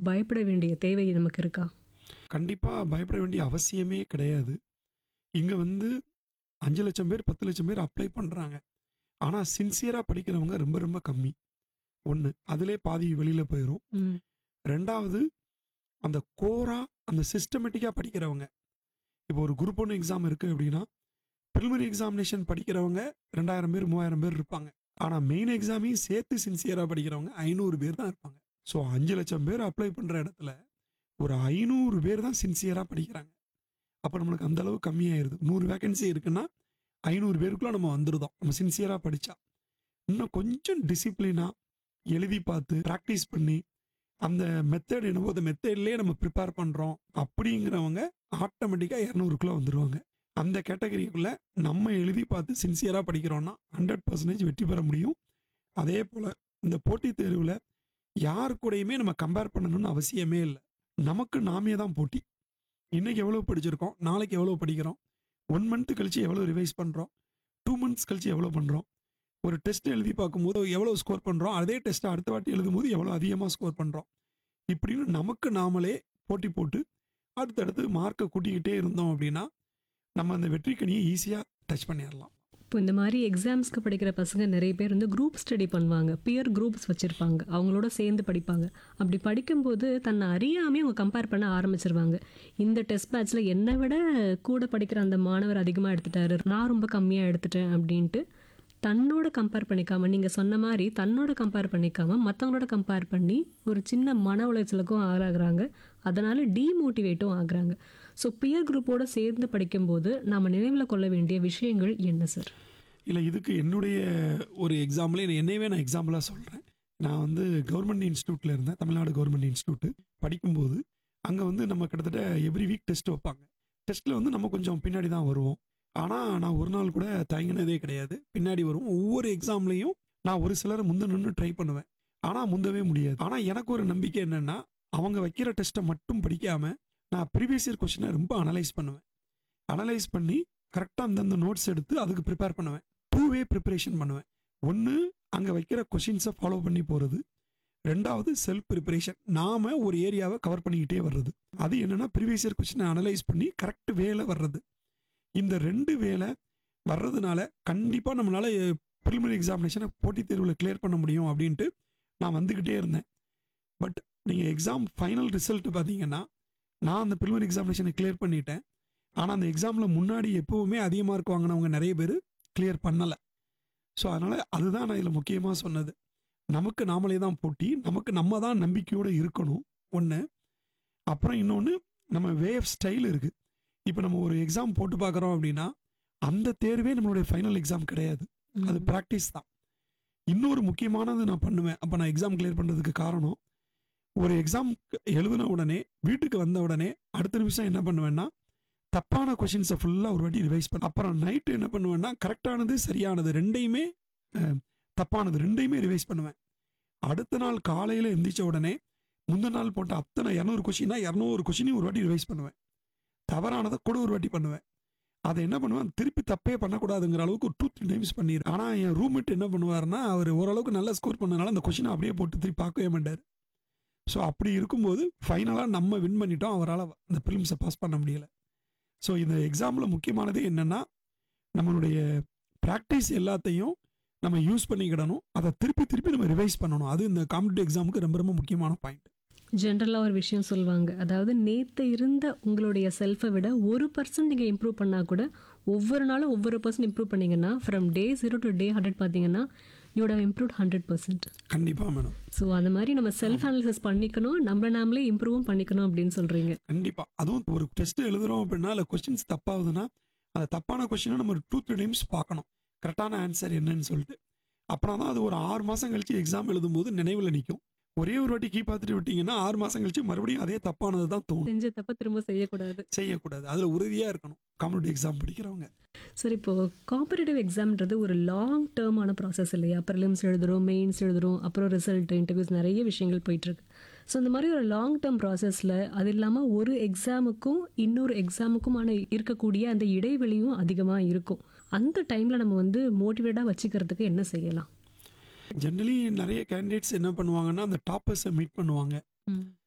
பயப்பட வேண்டிய தேவை நமக்கு இருக்கா கண்டிப்பாக பயப்பட வேண்டிய அவசியமே கிடையாது இங்கே வந்து அஞ்சு லட்சம் பேர் பத்து லட்சம் பேர் அப்ளை பண்ணுறாங்க ஆனால் சின்சியராக படிக்கிறவங்க ரொம்ப ரொம்ப கம்மி ஒன்று அதிலே பாதி வெளியில் போயிடும் ம். ரெண்டாவது அந்த கோரா அந்த சிஸ்டமேட்டிக்காக படிக்கிறவங்க இப்போ ஒரு குரூப் ஒன்று எக்ஸாம் இருக்குது அப்படின்னா ப்ரிலிமினரி எக்ஸாமினேஷன் படிக்கிறவங்க ரெண்டாயிரம் பேர் மூவாயிரம் பேர் இருப்பாங்க ஆனால் மெயின் எக்ஸாமையும் சேர்த்து சின்சியராக படிக்கிறவங்க ஐநூறு பேர் தான் இருப்பாங்க ஸோ அஞ்சு லட்சம் பேர் அப்ளை பண்ணுற இடத்துல ஒரு ஐநூறு பேர் தான் சின்சியராக படிக்கிறாங்க அப்போ நம்மளுக்கு அந்த அளவு கம்மியாயிருது நூறு வேகன்சி இருக்குன்னா ஐநூறு பேருக்குள்ள நம்ம வந்துருதோம் நம்ம சின்சியராக படித்தா இன்னும் கொஞ்சம் டிசிப்ளினாக எழுதி பார்த்து ப்ராக்டிஸ் பண்ணி அந்த மெத்தட் என்னவோ அந்த மெத்தட்லேயே நம்ம ப்ரிப்பேர் பண்ணுறோம் அப்படிங்கிறவங்க ஆட்டோமேட்டிக்காக இரநூறுக்குள்ளே வந்துடுவாங்க அந்த கேட்டகரிக்குள்ளே நம்ம எழுதி பார்த்து சின்சியராக படிக்கிறோன்னா ஹண்ட்ரட் பர்சன்டேஜ் வெற்றி பெற முடியும் அதே போல் இந்த போட்டித் தேர்வில் யார் கூடயுமே நம்ம கம்பேர் பண்ணணும்னு அவசியமே இல்லை நமக்கு நாமே தான் போட்டி இன்னைக்கு எவ்வளோ படிச்சிருக்கோம் நாளைக்கு எவ்வளோ படிக்கிறோம் ஒன் மந்த் கழிச்சு எவ்வளோ ரிவைஸ் பண்ணுறோம் டூ மந்த்ஸ் கழிச்சு எவ்வளோ பண்ணுறோம் ஒரு டெஸ்ட் எழுதி பார்க்கும்போது எவ்வளோ ஸ்கோர் பண்ணுறோம் அதே டெஸ்ட்டை அடுத்த வாட்டி எழுதும்போது எவ்வளோ அதிகமாக ஸ்கோர் பண்ணுறோம் இப்படின்னு நமக்கு நாமளே போட்டி போட்டு அடுத்தடுத்து மார்க்கை கூட்டிக்கிட்டே இருந்தோம் அப்படின்னா நம்ம அந்த வெற்றிக்கனியை ஈஸியாக டச் பண்ணிடலாம் இப்போ இந்த மாதிரி எக்ஸாம்ஸ்க்கு படிக்கிற பசங்க நிறைய பேர் வந்து குரூப் ஸ்டடி பண்ணுவாங்க பியர் குரூப்ஸ் வச்சுருப்பாங்க அவங்களோட சேர்ந்து படிப்பாங்க அப்படி படிக்கும்போது தன்னை அறியாமே அவங்க கம்பேர் பண்ண ஆரம்பிச்சிருவாங்க இந்த டெஸ்ட் பேட்ச்சில் என்னை விட கூட படிக்கிற அந்த மாணவர் அதிகமாக எடுத்துட்டாரு நான் ரொம்ப கம்மியாக எடுத்துட்டேன் அப்படின்ட்டு தன்னோட கம்பேர் பண்ணிக்காம நீங்கள் சொன்ன மாதிரி தன்னோட கம்பேர் பண்ணிக்காம மற்றவங்களோட கம்பேர் பண்ணி ஒரு சின்ன மன உளைச்சலுக்கும் ஆளாகிறாங்க அதனால டீமோட்டிவேட்டும் ஆகுறாங்க ஸோ பியர் குரூப்போட சேர்ந்து படிக்கும்போது நாம நினைவில் கொள்ள வேண்டிய விஷயங்கள் என்ன சார் இல்லை இதுக்கு என்னுடைய ஒரு எக்ஸாம்பிளே என்னையவே நான் எக்ஸாம்பிளாக சொல்கிறேன் நான் வந்து கவர்மெண்ட் இன்ஸ்டியூட்டில் இருந்தேன் தமிழ்நாடு கவர்மெண்ட் இன்ஸ்டியூட்டு படிக்கும்போது அங்கே வந்து நம்ம கிட்டத்தட்ட எவ்ரி வீக் டெஸ்ட் வைப்பாங்க டெஸ்ட்டில் வந்து நம்ம கொஞ்சம் பின்னாடி தான் வருவோம் ஆனால் நான் ஒரு நாள் கூட தயங்கினதே கிடையாது பின்னாடி வருவோம் ஒவ்வொரு எக்ஸாம்லேயும் நான் ஒரு சிலரை முந்த நின்று ட்ரை பண்ணுவேன் ஆனால் முந்தவே முடியாது ஆனால் எனக்கு ஒரு நம்பிக்கை என்னென்னா அவங்க வைக்கிற டெஸ்ட்டை மட்டும் படிக்காமல் நான் ப்ரீவியஸ் இயர் கொஸ்டினை ரொம்ப அனலைஸ் பண்ணுவேன் அனலைஸ் பண்ணி கரெக்டாக அந்தந்த நோட்ஸ் எடுத்து அதுக்கு ப்ரிப்பேர் பண்ணுவேன் டூ வே ப்ரிப்பரேஷன் பண்ணுவேன் ஒன்று அங்கே வைக்கிற கொஷின்ஸை ஃபாலோ பண்ணி போகிறது ரெண்டாவது செல்ஃப் ப்ரிப்பரேஷன் நாம ஒரு ஏரியாவை கவர் பண்ணிக்கிட்டே வர்றது அது என்னன்னா ப்ரீவியஸ் இயர் கொஸ்டினை அனலைஸ் பண்ணி கரெக்ட் வேல வர்றது இந்த ரெண்டு வேலை வர்றதுனால கண்டிப்பாக நம்மளால ப்ரிலிமினரி எக்ஸாமினேஷனை போட்டித் தேர்வில் கிளியர் பண்ண முடியும் அப்படின்ட்டு நான் வந்துக்கிட்டே இருந்தேன் பட் நீங்கள் எக்ஸாம் ஃபைனல் ரிசல்ட் பார்த்தீங்கன்னா நான் அந்த ப்ரிலிமினரி எக்ஸாமினேஷனை கிளியர் பண்ணிட்டேன் ஆனால் அந்த எக்ஸாமில் முன்னாடி எப்போவுமே அதிக மார்க் வாங்கினவங்க நிறைய பேர் கிளியர் பண்ணலை ஸோ அதனால் அதுதான் நான் இதில் முக்கியமாக சொன்னது நமக்கு நாமளே தான் போட்டி நமக்கு நம்ம தான் நம்பிக்கையோடு இருக்கணும் ஒன்று அப்புறம் இன்னொன்று நம்ம வே ஆஃப் ஸ்டைல் இருக்குது இப்போ நம்ம ஒரு எக்ஸாம் போட்டு பார்க்குறோம் அப்படின்னா அந்த தேர்வே நம்மளுடைய ஃபைனல் எக்ஸாம் கிடையாது அது ப்ராக்டிஸ் தான் இன்னொரு முக்கியமானது நான் பண்ணுவேன் அப்போ நான் எக்ஸாம் கிளியர் பண்ணுறதுக்கு காரணம் ஒரு எக்ஸாம் எழுதின உடனே வீட்டுக்கு வந்த உடனே அடுத்த நிமிஷம் என்ன பண்ணுவேன்னா தப்பான கொஷின்ஸை ஃபுல்லாக ஒரு வாட்டி ரிவைஸ் பண்ண அப்புறம் நைட்டு என்ன பண்ணுவேன்னா கரெக்டானது சரியானது ரெண்டையுமே அஹ், தப்பானது ரெண்டையுமே ரிவைஸ் பண்ணுவேன் அடுத்த நாள் காலையில் எந்திரிச்ச உடனே முந்தின நாள் போட்ட அத்தனை இரநூறு கொஷினா இரநூறு கொஷினையும் ஒரு வாட்டி ரிவைஸ் பண்ணுவேன் தவறானதை கூட ஒரு வாட்டி பண்ணுவேன் அதை என்ன பண்ணுவேன் திருப்பி தப்பே பண்ணக்கூடாதுங்கிற அளவுக்கு ஒரு டூ த்ரீ டைம்ஸ் பண்ணிடுறேன் ஆனால் என் ரூம்மேட் என்ன பண்ணுவாருன்னா அவர் ஓரளவுக்கு நல்லா ஸ்கோர் பண்ணனால அந்த கொஷினை அப்படியே போட்டு திருப்பி பார்க்கவே மாட்டார் ஸோ அப்படி இருக்கும்போது ஃபைனலாக நம்ம வின் பண்ணிட்டோம் அவரால் அந்த ப்ரிலிம்ஸை பாஸ் பண்ண முடியல ஸோ இந்த எக்ஸாமில் முக்கியமானது என்னென்னா நம்மளுடைய ப்ராக்டிஸ் எல்லாத்தையும் நம்ம யூஸ் பண்ணிக்கிடணும் அதை திருப்பி திருப்பி நம்ம ரிவைஸ் பண்ணணும் அது இந்த காம்படிட்டிவ் எக்ஸாமுக்கு ரொம்ப ரொம்ப முக்கியமான பாயிண்ட் ஜென்ரலாக ஒரு விஷயம் சொல்லுவாங்க அதாவது நேற்று இருந்த உங்களுடைய செல்ஃபை விட ஒரு பர்சன்ட் நீங்கள் இம்ப்ரூவ் பண்ணால் கூட ஒவ்வொரு நாளும் ஒவ்வொரு பர்சன்ட் இம்ப்ரூவ் பண்ணீங்கன்னா from day zero to day hundred பார்த்தீங்கன்னா you'd have improve hundred percent கண்டிப்பாக மேடம் ஸோ அந்த மாதிரி நம்ம செல்ஃப் அனாலிசிஸ் பண்ணிக்கணும் நம்மளை நாமளே இம்ப்ரூவும் பண்ணிக்கணும் அப்படின்னு சொல்கிறீங்க கண்டிப்பாக அதுவும் ஒரு டெஸ்ட் எழுதுறோம் அப்படின்னா இல்லை கொஸ்டின்ஸ் தப்பாகுதுன்னா அந்த தப்பான கொஸ்டினை நம்ம ஒரு டூ த்ரீ டைம்ஸ் பார்க்கணும் கரெக்டான ஆன்சர் என்னன்னு சொல்லிட்டு அப்புறம் தான் அது ஒரு ஆறு மாதம் கழிச்சு எக்ஸாம் எழுதும்போது நினைவில் நிற்கும் ஒரே ஒரு வாட்டி கீ பார்த்துட்டு விட்டீங்கன்னா ஆறு மாதம் கழிச்சு மறுபடியும் அதே தப்பானது தான் தோணும் செஞ்ச தப்ப திரும்ப செய்யக்கூடாது செய்யக்கூடாது அதில் உறுதியாக இருக்கணும் காம்படிட்டிவ் எக்ஸாம் படிக்கிறவங்க சரி இப்போ காம்படிட்டிவ் எக்ஸாம்ன்றது ஒரு லாங் டேர்மான ப்ராசஸ் இல்லையா ப்ரிலிம்ஸ் எழுதுறோம் மெயின்ஸ் எழுதுறோம் அப்புறம் ரிசல்ட் இன்டர்வியூஸ் நிறைய விஷயங்கள் போயிட்டுருக்கு ஸோ இந்த மாதிரி ஒரு லாங் டேர்ம் ப்ராசஸில் அது இல்லாமல் ஒரு எக்ஸாமுக்கும் இன்னொரு எக்ஸாமுக்குமான இருக்கக்கூடிய அந்த இடைவெளியும் அதிகமாக இருக்கும் அந்த டைமில் நம்ம வந்து மோட்டிவேட்டாக வச்சுக்கிறதுக்கு என்ன செய்யலாம் ஜென்ரலி நிறைய கேண்டிடேட்ஸ் என்ன பண்ணுவாங்கன்னா அந்த டாப்பர்ஸை மீட் பண்ணுவாங்க